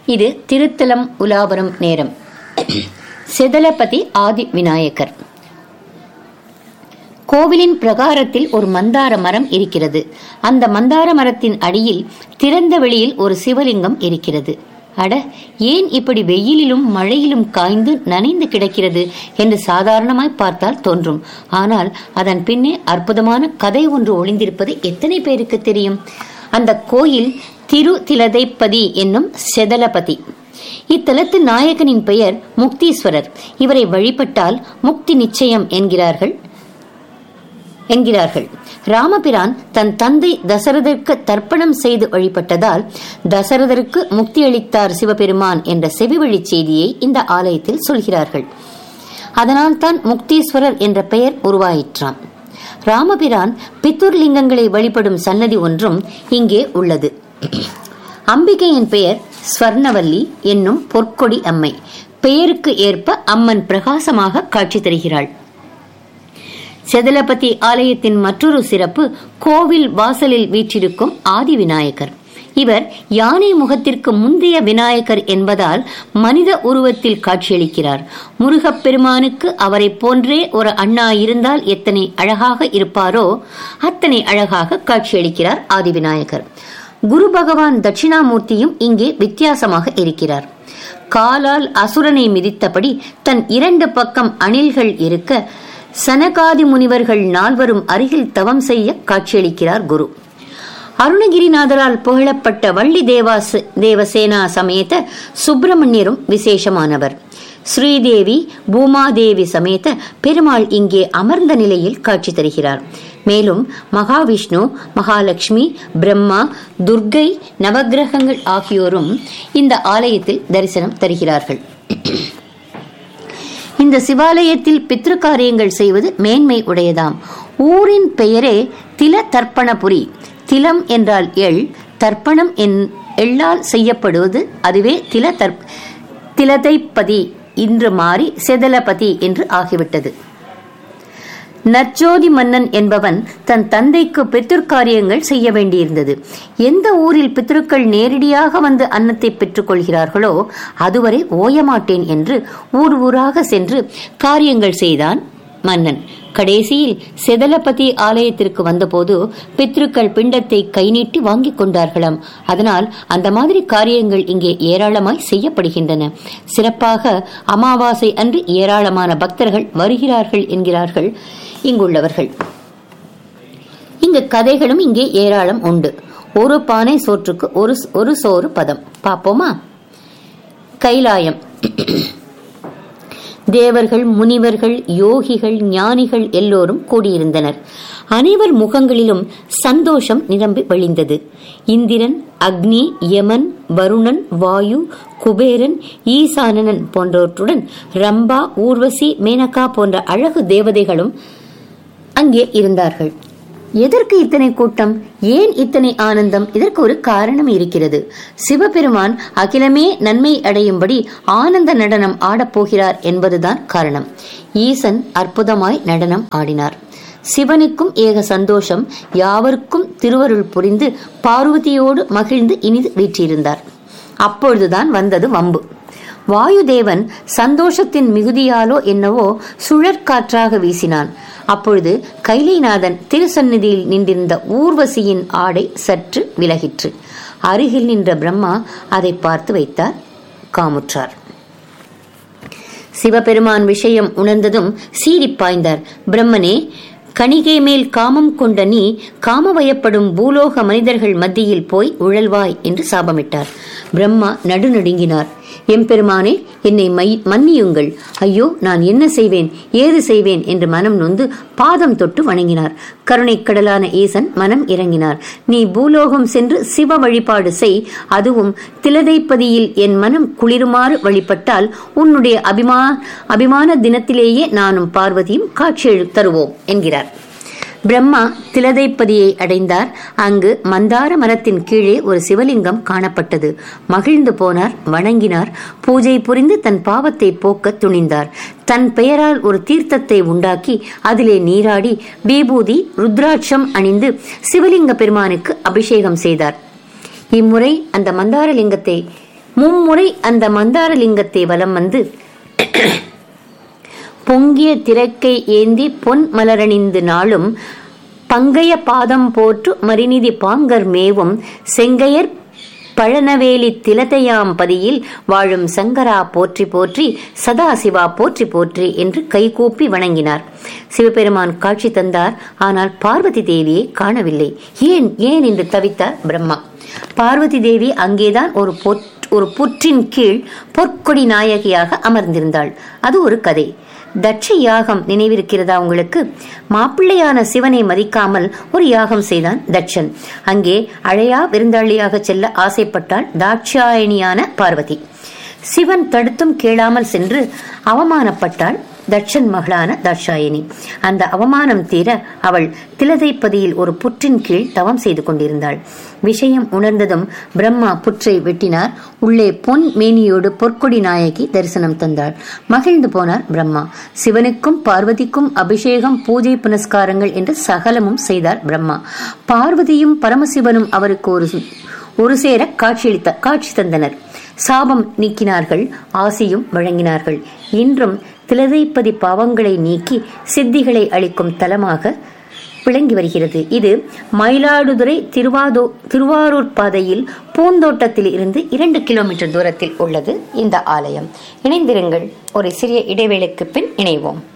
இது திருத்தலம் உலாவரம் நேரம் செதலபதி ஆதி விநாயகர் கோவிலின் பிரகாரத்தில் ஒரு மந்தார மரம் இருக்கிறது அந்த மந்தார மரத்தின் அடியில் திறந்த வெளியில் ஒரு சிவலிங்கம் இருக்கிறது அட ஏன் இப்படி வெயிலிலும் மழையிலும் காய்ந்து நனைந்து கிடக்கிறது என்று சாதாரணமாய் பார்த்தால் தோன்றும் ஆனால் அதன் பின்னே அற்புதமான கதை ஒன்று ஒளிந்திருப்பது எத்தனை பேருக்கு தெரியும் அந்த கோயில் திரு திலதைப்பதி என்னும் செதலபதி இத்தலத்து நாயகனின் பெயர் முக்தீஸ்வரர் இவரை வழிபட்டால் முக்தி நிச்சயம் என்கிறார்கள் என்கிறார்கள் ராமபிரான் தன் தந்தை தசரதற்கு தர்ப்பணம் செய்து வழிபட்டதால் தசரதருக்கு முக்தி அளித்தார் சிவபெருமான் என்ற செவிவழி செய்தியை இந்த ஆலயத்தில் சொல்கிறார்கள் அதனால்தான் முக்தீஸ்வரர் என்ற பெயர் உருவாயிற்றாம் ராமபிரான் பித்தூர் லிங்கங்களை வழிபடும் சன்னதி ஒன்றும் இங்கே உள்ளது அம்பிகையின் பெயர் ஸ்வர்ணவல்லி என்னும் பொற்கொடி அம்மை பெயருக்கு ஏற்ப அம்மன் பிரகாசமாக காட்சி தருகிறாள் செதலபதி ஆலயத்தின் மற்றொரு சிறப்பு கோவில் வாசலில் வீற்றிருக்கும் ஆதி விநாயகர் இவர் யானை முகத்திற்கு முந்தைய விநாயகர் என்பதால் மனித உருவத்தில் காட்சியளிக்கிறார் முருகப் பெருமானுக்கு அவரை போன்றே ஒரு அண்ணா இருந்தால் எத்தனை அழகாக இருப்பாரோ அத்தனை அழகாக காட்சியளிக்கிறார் ஆதி விநாயகர் குரு பகவான் தட்சிணாமூர்த்தியும் இங்கே வித்தியாசமாக இருக்கிறார் காலால் அசுரனை மிதித்தபடி தன் இரண்டு பக்கம் அணில்கள் இருக்க சனகாதி முனிவர்கள் நால்வரும் அருகில் தவம் செய்ய காட்சியளிக்கிறார் குரு அருணகிரிநாதரால் புகழப்பட்ட வள்ளி தேவாச தேவசேனா சமேத சுப்பிரமணியரும் விசேஷமானவர் ஸ்ரீதேவி பூமாதேவி சமேத பெருமாள் இங்கே அமர்ந்த நிலையில் காட்சி தருகிறார் மேலும் மகாவிஷ்ணு மகாலட்சுமி பிரம்மா துர்கை நவகிரகங்கள் ஆகியோரும் இந்த ஆலயத்தில் தரிசனம் தருகிறார்கள் இந்த சிவாலயத்தில் பித்ரு காரியங்கள் செய்வது மேன்மை உடையதாம் ஊரின் பெயரே தில தர்ப்பணபுரி திலம் என்றால் எள் தர்ப்பணம் என் எள்ளால் செய்யப்படுவது அதுவே தில தர்ப் திலதைப்பதி இன்று மாறி செதலபதி என்று ஆகிவிட்டது நற்ஜோதி மன்னன் என்பவன் தன் தந்தைக்கு பித்திருக்காரியங்கள் செய்ய வேண்டியிருந்தது எந்த ஊரில் பித்திருக்கள் நேரடியாக வந்து அன்னத்தை பெற்றுக் கொள்கிறார்களோ அதுவரை ஓயமாட்டேன் என்று ஊர் ஊராக சென்று காரியங்கள் செய்தான் மன்னன் கடைசியில் செதலபதி ஆலயத்திற்கு வந்தபோது பித்ருக்கள் பிண்டத்தை கை நீட்டி வாங்கிக் கொண்டார்களாம் அதனால் அந்த மாதிரி காரியங்கள் இங்கே ஏராளமாய் செய்யப்படுகின்றன சிறப்பாக அமாவாசை அன்று ஏராளமான பக்தர்கள் வருகிறார்கள் என்கிறார்கள் இங்குள்ளவர்கள் இங்கு கதைகளும் இங்கே ஏராளம் உண்டு ஒரு பானை சோற்றுக்கு ஒரு ஒரு சோறு பதம் பாப்போமா கைலாயம் தேவர்கள் முனிவர்கள் யோகிகள் ஞானிகள் எல்லோரும் கூடியிருந்தனர் அனைவர் முகங்களிலும் சந்தோஷம் நிரம்பி வழிந்தது இந்திரன் அக்னி யமன் வருணன் வாயு குபேரன் ஈசானனன் போன்றவற்றுடன் ரம்பா ஊர்வசி மேனகா போன்ற அழகு தேவதைகளும் அங்கே இருந்தார்கள் எதற்கு இத்தனை கூட்டம் ஏன் இத்தனை ஆனந்தம் இதற்கு ஒரு காரணம் இருக்கிறது சிவபெருமான் அகிலமே நன்மை அடையும்படி ஆனந்த நடனம் ஆடப்போகிறார் என்பதுதான் காரணம் ஈசன் அற்புதமாய் நடனம் ஆடினார் சிவனுக்கும் ஏக சந்தோஷம் யாவருக்கும் திருவருள் புரிந்து பார்வதியோடு மகிழ்ந்து இனிது வீற்றிருந்தார் அப்பொழுதுதான் வந்தது வம்பு வாயுதேவன் சந்தோஷத்தின் மிகுதியாலோ என்னவோ சுழற்காற்றாக வீசினான் அப்பொழுது கைலைநாதன் திருசந்நிதியில் நின்றிருந்த ஊர்வசியின் ஆடை சற்று விலகிற்று அருகில் நின்ற பிரம்மா அதை பார்த்து வைத்தார் காமுற்றார் சிவபெருமான் விஷயம் உணர்ந்ததும் சீறிப் பாய்ந்தார் பிரம்மனே கணிகை மேல் காமம் கொண்ட நீ காமவயப்படும் பூலோக மனிதர்கள் மத்தியில் போய் உழல்வாய் என்று சாபமிட்டார் பிரம்மா நடுநடுங்கினார் எம்பெருமானே என்னை மை மன்னியுங்கள் ஐயோ நான் என்ன செய்வேன் ஏது செய்வேன் என்று மனம் நொந்து பாதம் தொட்டு வணங்கினார் கருணைக் கடலான ஈசன் மனம் இறங்கினார் நீ பூலோகம் சென்று சிவ வழிபாடு செய் அதுவும் திலதைப்பதியில் என் மனம் குளிருமாறு வழிபட்டால் உன்னுடைய அபிமா அபிமான தினத்திலேயே நானும் பார்வதியும் காட்சி தருவோம் என்கிறார் பிரம்மா திலதைப்பதியை அடைந்தார் அங்கு மந்தார மரத்தின் கீழே ஒரு சிவலிங்கம் காணப்பட்டது மகிழ்ந்து போனார் வணங்கினார் பூஜை புரிந்து தன் பாவத்தை போக்க துணிந்தார் தன் பெயரால் ஒரு தீர்த்தத்தை உண்டாக்கி அதிலே நீராடி விபூதி ருத்ராட்சம் அணிந்து சிவலிங்க பெருமானுக்கு அபிஷேகம் செய்தார் இம்முறை அந்த மந்தார லிங்கத்தை மும்முறை அந்த மந்தாரலிங்கத்தை வலம் வந்து பொங்கிய திரக்கை ஏந்தி பொன் மலரணிந்து நாளும் பங்கைய பாதம் போற்று மரிநிதி பாங்கர் மேவும் செங்கையர் பழனவேலி திலதையாம் பதியில் வாழும் சங்கரா போற்றி போற்றி சதாசிவா போற்றி போற்றி என்று கைகூப்பி வணங்கினார் சிவபெருமான் காட்சி தந்தார் ஆனால் பார்வதி தேவியை காணவில்லை ஏன் ஏன் என்று தவித்தார் பிரம்மா பார்வதி தேவி அங்கேதான் ஒரு பொற் ஒரு புற்றின் கீழ் பொற்கொடி நாயகியாக அமர்ந்திருந்தாள் அது ஒரு கதை தட்ச யாகம் நினைவிருக்கிறதா உங்களுக்கு மாப்பிள்ளையான சிவனை மதிக்காமல் ஒரு யாகம் செய்தான் தட்சன் அங்கே அழையா விருந்தாளியாக செல்ல ஆசைப்பட்டாள் தாட்சாயணியான பார்வதி சிவன் தடுத்தும் கேளாமல் சென்று அவமானப்பட்டாள் தட்சன் மகளான தாட்சாயணி அந்த அவமானம் தீர அவள் திலதைப்பதியில் ஒரு புற்றின் கீழ் தவம் செய்து கொண்டிருந்தாள் விஷயம் உணர்ந்ததும் பிரம்மா புற்றை வெட்டினார் உள்ளே பொன் மேனியோடு பொற்கொடி நாயகி தரிசனம் தந்தாள் மகிழ்ந்து போனார் பிரம்மா சிவனுக்கும் பார்வதிக்கும் அபிஷேகம் பூஜை புனஸ்காரங்கள் என்று சகலமும் செய்தார் பிரம்மா பார்வதியும் பரமசிவனும் அவருக்கு ஒரு ஒரு சேர காட்சியளித்த காட்சி தந்தனர் சாபம் நீக்கினார்கள் ஆசியும் வழங்கினார்கள் இன்றும் திலதைப்பதி பாவங்களை நீக்கி சித்திகளை அளிக்கும் தலமாக விளங்கி வருகிறது இது மயிலாடுதுறை திருவாதோ திருவாரூர் பாதையில் பூந்தோட்டத்தில் இருந்து இரண்டு கிலோமீட்டர் தூரத்தில் உள்ளது இந்த ஆலயம் இணைந்திருங்கள் ஒரு சிறிய இடைவேளைக்கு பின் இணைவோம்